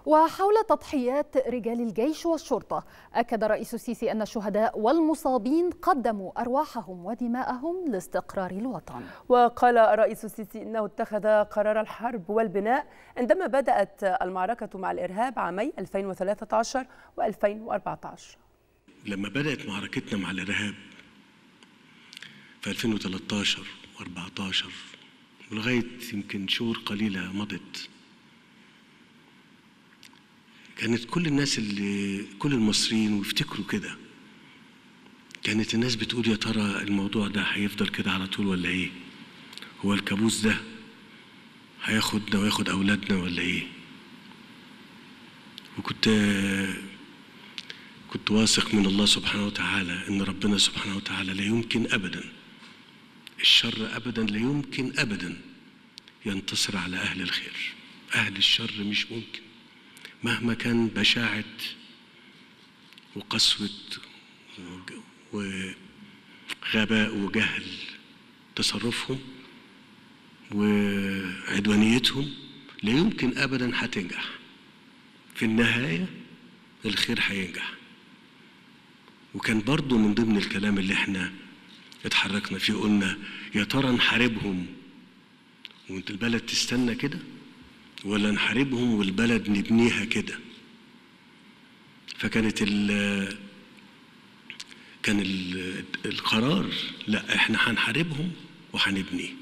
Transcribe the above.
وحول تضحيات رجال الجيش والشرطة أكد الرئيس السيسي أن الشهداء والمصابين قدموا أرواحهم ودماءهم لاستقرار الوطن وقال الرئيس السيسي إنه اتخذ قرار الحرب والبناء عندما بدأت المعركة مع الإرهاب عامي 2013 و2014 لما بدأت معركتنا مع الإرهاب في 2013 و14 ولغاية يمكن شهور قليلة مضت كانت كل الناس اللي كل المصريين ويفتكروا كده كانت الناس بتقول يا ترى الموضوع ده هيفضل كده على طول ولا ايه هو الكابوس ده هياخدنا وياخد اولادنا ولا ايه وكنت كنت واثق من الله سبحانه وتعالى ان ربنا سبحانه وتعالى لا يمكن ابدا الشر ابدا لا يمكن ابدا ينتصر على اهل الخير اهل الشر مش ممكن مهما كان بشاعة وقسوة وغباء وجهل تصرفهم وعدوانيتهم لا يمكن أبدا هتنجح في النهاية الخير هينجح وكان برضو من ضمن الكلام اللي احنا اتحركنا فيه قلنا يا ترى نحاربهم وانت البلد تستنى كده ولا نحاربهم والبلد نبنيها كده فكانت ال كان ال القرار لا احنا هنحاربهم وهنبنيه